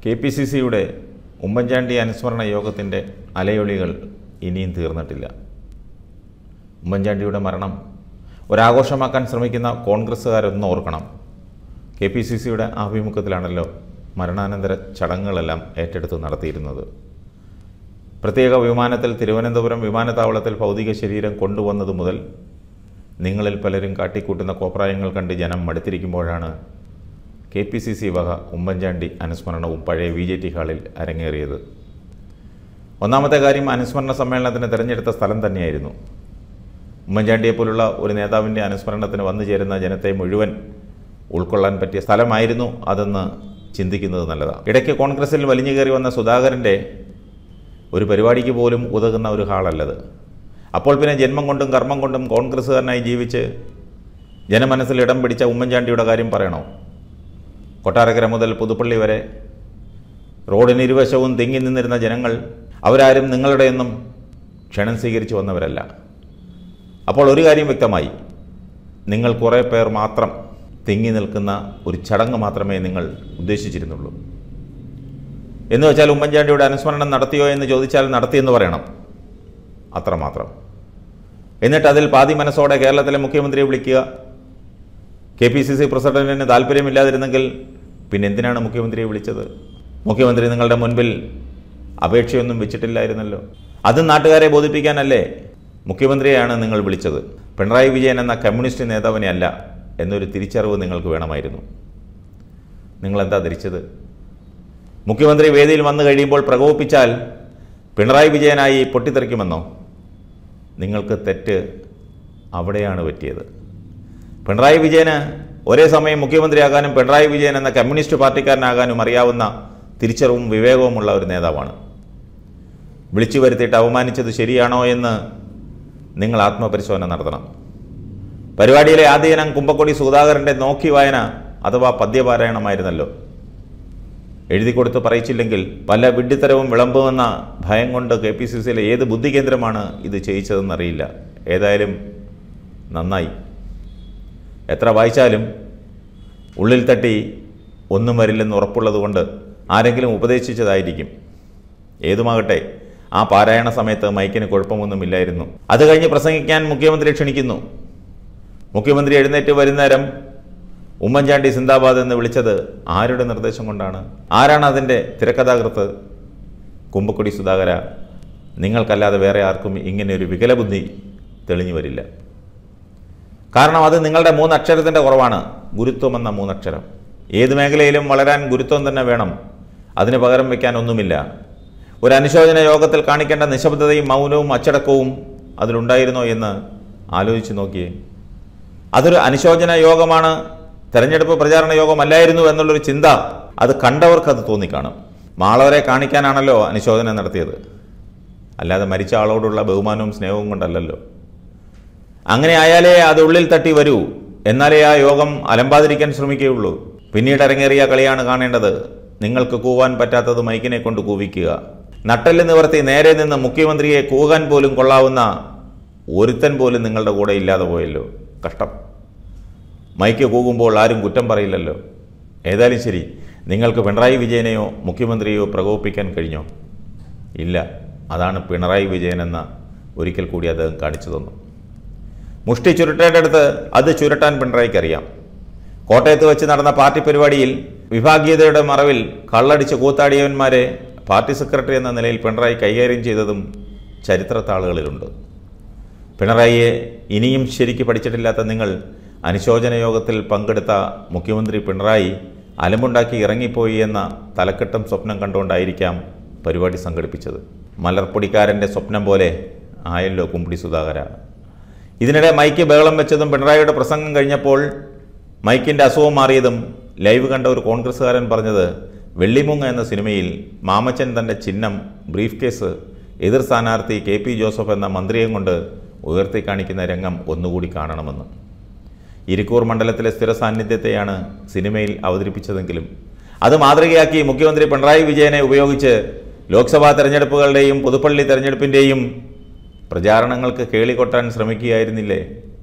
K P C സിയുടെ ഉമ്മൻചാണ്ടി അനുസ്മരണ യോഗത്തിൻ്റെ അലയൊളികൾ ഇനിയും തീർന്നിട്ടില്ല ഉമ്മൻചാണ്ടിയുടെ മരണം ഒരാഘോഷമാക്കാൻ ശ്രമിക്കുന്ന കോൺഗ്രസ്സുകാരൊന്ന് ഓർക്കണം കെ പി സി സിയുടെ ആഭിമുഖ്യത്തിലാണല്ലോ മരണാനന്തര ചടങ്ങുകളെല്ലാം ഏറ്റെടുത്ത് നടത്തിയിരുന്നത് പ്രത്യേക വിമാനത്തിൽ തിരുവനന്തപുരം വിമാനത്താവളത്തിൽ ഭൗതിക ശരീരം കൊണ്ടുവന്നത് മുതൽ നിങ്ങളിൽ പലരും കാട്ടിക്കൂട്ടുന്ന കോപ്രായങ്ങൾ കണ്ട് ജനം മടുത്തിരിക്കുമ്പോഴാണ് കെ പി സി സി വക ഉമ്മൻചാണ്ടി അനുസ്മരണവും പഴയ വി ജെ ടി ഹാളിൽ അരങ്ങേറിയത് ഒന്നാമത്തെ കാര്യം അനുസ്മരണ സമ്മേളനത്തിന് തിരഞ്ഞെടുത്ത സ്ഥലം തന്നെയായിരുന്നു ഉമ്മൻചാണ്ടിയെ പോലുള്ള ഒരു നേതാവിൻ്റെ അനുസ്മരണത്തിന് വന്നു ചേരുന്ന ജനത്തെ മുഴുവൻ ഉൾക്കൊള്ളാൻ പറ്റിയ സ്ഥലമായിരുന്നു അതെന്ന് ചിന്തിക്കുന്നത് നല്ലതാണ് ഇടയ്ക്ക് കോൺഗ്രസിൽ വലിഞ്ഞു കയറി വന്ന സുധാകരൻ്റെ ഒരു പരിപാടിക്ക് പോലും ഉതകുന്ന ഒരു ഹാളല്ലത് അപ്പോൾ പിന്നെ ജന്മം കൊണ്ടും കർമ്മം കൊണ്ടും കോൺഗ്രസ്സുകാരനായി ജീവിച്ച് ജനമനസ്സിൽ ഇടം പിടിച്ച ഉമ്മൻചാണ്ടിയുടെ കാര്യം പറയണോ കൊട്ടാരക്കര മുതൽ പുതുപ്പള്ളി വരെ റോഡിന് ഇരുവശവും തിങ്ങി നിന്നിരുന്ന ജനങ്ങൾ അവരാരും നിങ്ങളുടെയൊന്നും ക്ഷണം സ്വീകരിച്ചു വന്നവരല്ല അപ്പോൾ ഒരു കാര്യം വ്യക്തമായി നിങ്ങൾ കുറേ പേർ മാത്രം തിങ്ങി നിൽക്കുന്ന ഒരു ചടങ്ങ് മാത്രമേ നിങ്ങൾ ഉദ്ദേശിച്ചിരുന്നുള്ളൂ എന്ന് വെച്ചാൽ ഉമ്മൻചാണ്ടിയുടെ അനുസ്മരണം നടത്തിയോ എന്ന് ചോദിച്ചാൽ നടത്തിയെന്ന് പറയണം അത്രമാത്രം എന്നിട്ട് അതിൽ പാതി മനസ്സോടെ കേരളത്തിലെ മുഖ്യമന്ത്രിയെ വിളിക്കുക കെ പി സി സി പ്രസിഡന്റിന് താല്പര്യമില്ലാതിരുന്നെങ്കിൽ പിന്നെ എന്തിനാണ് മുഖ്യമന്ത്രിയെ വിളിച്ചത് മുഖ്യമന്ത്രി നിങ്ങളുടെ മുൻപിൽ അപേക്ഷയൊന്നും വെച്ചിട്ടില്ലായിരുന്നല്ലോ അത് നാട്ടുകാരെ ബോധിപ്പിക്കാനല്ലേ മുഖ്യമന്ത്രിയെയാണ് നിങ്ങൾ വിളിച്ചത് പിണറായി വിജയൻ എന്ന കമ്മ്യൂണിസ്റ്റ് നേതാവിനെ അല്ല എന്നൊരു തിരിച്ചറിവ് നിങ്ങൾക്ക് വേണമായിരുന്നു നിങ്ങളെന്താ ധരിച്ചത് മുഖ്യമന്ത്രി വേദിയിൽ വന്നു കഴിയുമ്പോൾ പ്രകോപിപ്പിച്ചാൽ പിണറായി വിജയനായി പൊട്ടിത്തെറിക്കുമെന്നോ നിങ്ങൾക്ക് തെറ്റ് അവിടെയാണ് പറ്റിയത് പിണറായി വിജയന് ഒരേ സമയം മുഖ്യമന്ത്രിയാകാനും പിണറായി വിജയൻ എന്ന കമ്മ്യൂണിസ്റ്റ് പാർട്ടിക്കാരനാകാനും അറിയാവുന്ന തിരിച്ചറിവും വിവേകവുമുള്ള ഒരു നേതാവാണ് വിളിച്ചു വരുത്തിയിട്ട് അവമാനിച്ചത് ശരിയാണോ എന്ന് നിങ്ങൾ ആത്മപരിശോധന നടത്തണം പരിപാടിയിലെ ആദ്യ ഇനം കുമ്പക്കൊടി സുധാകരൻ്റെ നോക്കി വായന അഥവാ പദ്യപാരായണമായിരുന്നല്ലോ എഴുതി കൊടുത്ത് പറയിച്ചില്ലെങ്കിൽ പല വിഡ്ഢിത്തരവും വിളമ്പുമെന്ന ഭയം കൊണ്ട് കെ പി സി സിയിലെ ഏത് ബുദ്ധി കേന്ദ്രമാണ് ഇത് ചെയ്യിച്ചതെന്നറിയില്ല ഏതായാലും നന്നായി എത്ര വായിച്ചാലും ഉള്ളിൽ തട്ടി ഒന്നും വരില്ലെന്ന് ഉറപ്പുള്ളതുകൊണ്ട് ആരെങ്കിലും ഉപദേശിച്ചതായിരിക്കും ഏതുമാകട്ടെ ആ പാരായണ സമയത്ത് മൈക്കിന് കുഴപ്പമൊന്നുമില്ലായിരുന്നു അത് കഴിഞ്ഞ് പ്രസംഗിക്കാൻ മുഖ്യമന്ത്രി ക്ഷണിക്കുന്നു മുഖ്യമന്ത്രി എഴുന്നേറ്റ് വരുന്നേരം ഉമ്മൻചാണ്ടി സിന്ദാബാദ് എന്ന് വിളിച്ചത് ആരുടെ നിർദ്ദേശം കൊണ്ടാണ് ആരാണ് അതിൻ്റെ തിരക്കഥാകൃത്ത് കുമ്പക്കുടി സുധാകര നിങ്ങൾക്കല്ലാതെ വേറെ ആർക്കും ഇങ്ങനെ ഒരു വികലബുദ്ധി തെളിഞ്ഞു വരില്ല കാരണം അത് നിങ്ങളുടെ മൂന്നക്ഷരത്തിൻ്റെ കുറവാണ് ഗുരുത്വം എന്ന മൂന്നക്ഷരം ഏത് മേഖലയിലും വളരാൻ ഗുരുത്വം തന്നെ വേണം അതിന് പകരം വയ്ക്കാൻ ഒന്നുമില്ല ഒരു അനുശോചന യോഗത്തിൽ കാണിക്കേണ്ട നിശബ്ദതയും മൗനവും അച്ചടക്കവും അതിലുണ്ടായിരുന്നോ എന്ന് ആലോചിച്ച് നോക്കിയേ അതൊരു അനുശോചന യോഗമാണ് തെരഞ്ഞെടുപ്പ് പ്രചാരണ യോഗമല്ലായിരുന്നു എന്നുള്ളൊരു ചിന്ത അത് കണ്ടവർക്ക് അത് തോന്നിക്കാണും മാളവരെ കാണിക്കാനാണല്ലോ അനുശോചനം നടത്തിയത് അല്ലാതെ മരിച്ച ആളോടുള്ള ബഹുമാനവും സ്നേഹവും കൊണ്ടല്ലല്ലോ അങ്ങനെ ആയാലേ അത് ഉള്ളിൽ തട്ടി വരൂ എന്നാലേ ആ യോഗം അലമ്പാതിരിക്കാൻ ശ്രമിക്കുകയുള്ളൂ പിന്നീട് അരങ്ങേറിയ കളിയാണ് കാണേണ്ടത് നിങ്ങൾക്ക് കൂവാൻ പറ്റാത്തത് മൈക്കിനെ കൊണ്ട് കൂവിക്കുക നട്ടെല്ല് നിവർത്തി നേരെ നിന്ന് മുഖ്യമന്ത്രിയെ കൂകാൻ പോലും കൊള്ളാവുന്ന ഒരുത്തൻ പോലും നിങ്ങളുടെ കൂടെ ഇല്ലാതെ പോയല്ലോ കഷ്ടം മൈക്ക് കൂകുമ്പോൾ ആരും കുറ്റം പറയില്ലല്ലോ ഏതായാലും ശരി നിങ്ങൾക്ക് പിണറായി വിജയനെയോ മുഖ്യമന്ത്രിയെയോ പ്രകോപിപ്പിക്കാൻ കഴിഞ്ഞോ ഇല്ല അതാണ് പിണറായി വിജയൻ എന്ന ഒരിക്കൽ കൂടി അദ്ദേഹം കാണിച്ചു തന്നു മുഷ്ടി ചുരുട്ടേണ്ടടുത്ത് അത് ചുരുട്ടാൻ പിണറായിക്ക് അറിയാം കോട്ടയത്ത് വെച്ച് നടന്ന പാർട്ടി പരിപാടിയിൽ വിഭാഗീയതയുടെ മറവിൽ കള്ളടിച്ച് കൂത്താടിയവന്മാരെ പാർട്ടി സെക്രട്ടറി എന്ന നിലയിൽ പിണറായി കൈകാര്യം ചെയ്തതും ചരിത്രത്താളുകളിലുണ്ട് പിണറായിയെ ഇനിയും ശരിക്ക് പഠിച്ചിട്ടില്ലാത്ത നിങ്ങൾ അനുശോചന യോഗത്തിൽ പങ്കെടുത്ത മുഖ്യമന്ത്രി പിണറായി അലമ്പുണ്ടാക്കി ഇറങ്ങിപ്പോയി എന്ന തലക്കെട്ടും സ്വപ്നം കണ്ടുകൊണ്ടായിരിക്കാം പരിപാടി സംഘടിപ്പിച്ചത് മലർപ്പൊടിക്കാരൻ്റെ സ്വപ്നം പോലെ ആയല്ലോ കുമ്പിടി സുധാകര ഇതിനിടെ മൈക്ക് ബഹളം വെച്ചതും പിണറായിയുടെ പ്രസംഗം കഴിഞ്ഞപ്പോൾ മൈക്കിൻ്റെ അസുഖം മാറിയതും ലൈവ് കണ്ട ഒരു കോൺഗ്രസ്സുകാരൻ പറഞ്ഞത് വെള്ളിമുങ്ങ എന്ന സിനിമയിൽ മാമച്ചൻ തൻ്റെ ചിഹ്നം ബ്രീഫ് കേസ് എതിർ സ്ഥാനാർത്ഥി കെ പി ജോസഫ് എന്ന മന്ത്രിയെ കൊണ്ട് ഉയർത്തി കാണിക്കുന്ന രംഗം ഒന്നുകൂടി കാണണമെന്ന് ഇരിക്കൂർ മണ്ഡലത്തിലെ സ്ഥിര സാന്നിധ്യത്തെയാണ് സിനിമയിൽ അവതരിപ്പിച്ചതെങ്കിലും അത് മാതൃകയാക്കി മുഖ്യമന്ത്രി പിണറായി വിജയനെ ഉപയോഗിച്ച് ലോക്സഭാ തെരഞ്ഞെടുപ്പുകളുടെയും പുതുപ്പള്ളി തെരഞ്ഞെടുപ്പിൻ്റെയും പ്രചാരണങ്ങൾക്ക് കേളികൊട്ടാൻ ശ്രമിക്കുകയായിരുന്നില്ലേ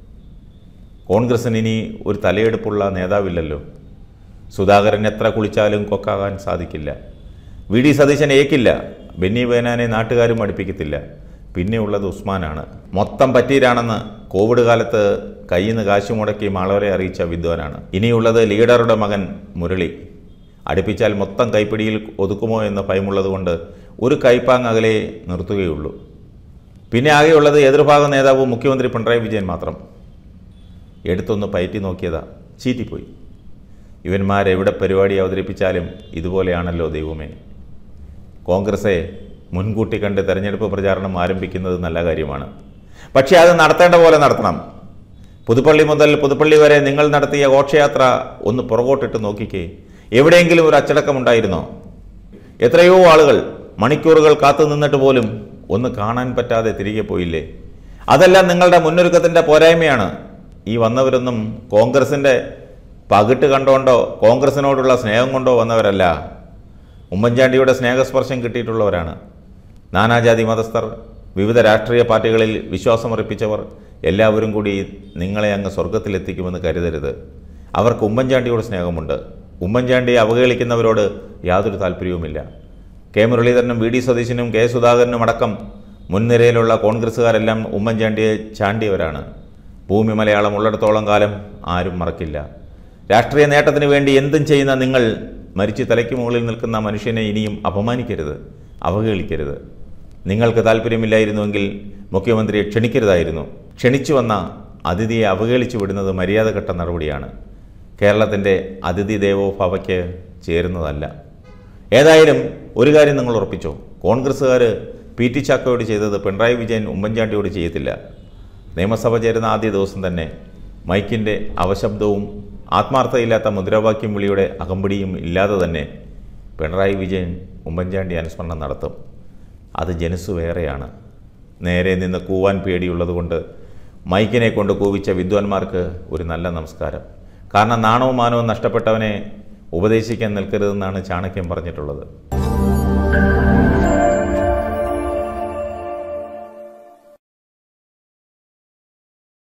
കോൺഗ്രസിന് ഇനി ഒരു തലയെടുപ്പുള്ള നേതാവില്ലല്ലോ സുധാകരൻ എത്ര കുളിച്ചാലും കൊക്കാകാൻ സാധിക്കില്ല വി ഡി സതീശൻ ഏക്കില്ല ബെന്നി ബേനാനെ നാട്ടുകാരും അടുപ്പിക്കത്തില്ല പിന്നെ ഉള്ളത് ഉസ്മാനാണ് മൊത്തം പറ്റീരാണെന്ന് കോവിഡ് കാലത്ത് കയ്യിൽ നിന്ന് കാശ് മുടക്കി മാളവരെ അറിയിച്ച വിദ്വാനാണ് ഇനിയുള്ളത് ലീഡറുടെ മകൻ മുരളി അടുപ്പിച്ചാൽ മൊത്തം കൈപ്പിടിയിൽ ഒതുക്കുമോ എന്ന ഭയമുള്ളതുകൊണ്ട് ഒരു കൈപ്പാങ് അകലെ നിർത്തുകയുള്ളൂ പിന്നെ ആകെയുള്ളത് എതിർഭാഗം നേതാവ് മുഖ്യമന്ത്രി പിണറായി വിജയൻ മാത്രം എടുത്തൊന്ന് പയറ്റി നോക്കിയതാ ചീറ്റിപ്പോയി ഇവന്മാരെവിടെ പരിപാടി അവതരിപ്പിച്ചാലും ഇതുപോലെയാണല്ലോ ദൈവമേ കോൺഗ്രസെ മുൻകൂട്ടി കണ്ട് തെരഞ്ഞെടുപ്പ് പ്രചാരണം ആരംഭിക്കുന്നത് നല്ല കാര്യമാണ് പക്ഷേ അത് നടത്തേണ്ട പോലെ നടത്തണം പുതുപ്പള്ളി മുതൽ പുതുപ്പള്ളി വരെ നിങ്ങൾ നടത്തിയ ഘോഷയാത്ര ഒന്ന് പുറകോട്ടിട്ട് നോക്കിക്കേ എവിടെയെങ്കിലും ഒരു അച്ചടക്കമുണ്ടായിരുന്നോ എത്രയോ ആളുകൾ മണിക്കൂറുകൾ കാത്തു നിന്നിട്ട് പോലും ഒന്ന് കാണാൻ പറ്റാതെ തിരികെ പോയില്ലേ അതെല്ലാം നിങ്ങളുടെ മുന്നൊരുക്കത്തിൻ്റെ പോരായ്മയാണ് ഈ വന്നവരൊന്നും കോൺഗ്രസിൻ്റെ പകിട്ട് കണ്ടുകൊണ്ടോ കോൺഗ്രസിനോടുള്ള സ്നേഹം കൊണ്ടോ വന്നവരല്ല ഉമ്മൻചാണ്ടിയുടെ സ്നേഹസ്പർശം കിട്ടിയിട്ടുള്ളവരാണ് നാനാജാതി മതസ്ഥർ വിവിധ രാഷ്ട്രീയ പാർട്ടികളിൽ വിശ്വാസമർപ്പിച്ചവർ എല്ലാവരും കൂടി നിങ്ങളെ അങ്ങ് സ്വർഗത്തിലെത്തിക്കുമെന്ന് കരുതരുത് അവർക്ക് ഉമ്മൻചാണ്ടിയോട് സ്നേഹമുണ്ട് ഉമ്മൻചാണ്ടിയെ അവഹേളിക്കുന്നവരോട് യാതൊരു താല്പര്യവുമില്ല കെ മുരളീധരനും വി ഡി സതീശനും കെ സുധാകരനും അടക്കം മുൻനിരയിലുള്ള കോൺഗ്രസ്സുകാരെല്ലാം ഉമ്മൻചാണ്ടിയെ ചാണ്ടിയവരാണ് ഭൂമി മലയാളം ഉള്ളിടത്തോളം കാലം ആരും മറക്കില്ല രാഷ്ട്രീയ നേട്ടത്തിന് വേണ്ടി എന്തും ചെയ്യുന്ന നിങ്ങൾ മരിച്ചു തലയ്ക്ക് മുകളിൽ നിൽക്കുന്ന മനുഷ്യനെ ഇനിയും അപമാനിക്കരുത് അവഹേളിക്കരുത് നിങ്ങൾക്ക് താല്പര്യമില്ലായിരുന്നുവെങ്കിൽ മുഖ്യമന്ത്രിയെ ക്ഷണിക്കരുതായിരുന്നു ക്ഷണിച്ചു വന്ന അതിഥിയെ അവഹേളിച്ചു വിടുന്നത് മര്യാദഘട്ട നടപടിയാണ് കേരളത്തിൻ്റെ അതിഥി ദേവോഭവയ്ക്ക് ചേരുന്നതല്ല ഏതായാലും ഒരു കാര്യം നിങ്ങൾ ഉറപ്പിച്ചോ കോൺഗ്രസ്സുകാർ പി ടി ചാക്കോയോട് ചെയ്തത് പിണറായി വിജയൻ ഉമ്മൻചാണ്ടിയോട് ചെയ്യത്തില്ല നിയമസഭ ചേരുന്ന ആദ്യ ദിവസം തന്നെ മൈക്കിൻ്റെ അവശബ്ദവും ആത്മാർത്ഥതയില്ലാത്ത മുദ്രാവാക്യം വിളിയുടെ അകമ്പടിയും ഇല്ലാതെ തന്നെ പിണറായി വിജയൻ ഉമ്മൻചാണ്ടി അനുസ്മരണം നടത്തും അത് ജനസ് വേറെയാണ് നേരെ നിന്ന് കൂവാൻ പേടിയുള്ളതുകൊണ്ട് മൈക്കിനെ കൊണ്ട് കൂവിച്ച വിദ്വാൻമാർക്ക് ഒരു നല്ല നമസ്കാരം കാരണം നാണവും മാനവും നഷ്ടപ്പെട്ടവനെ ഉപദേശിക്കാൻ നിൽക്കരുതെന്നാണ് ചാണക്യം പറഞ്ഞിട്ടുള്ളത്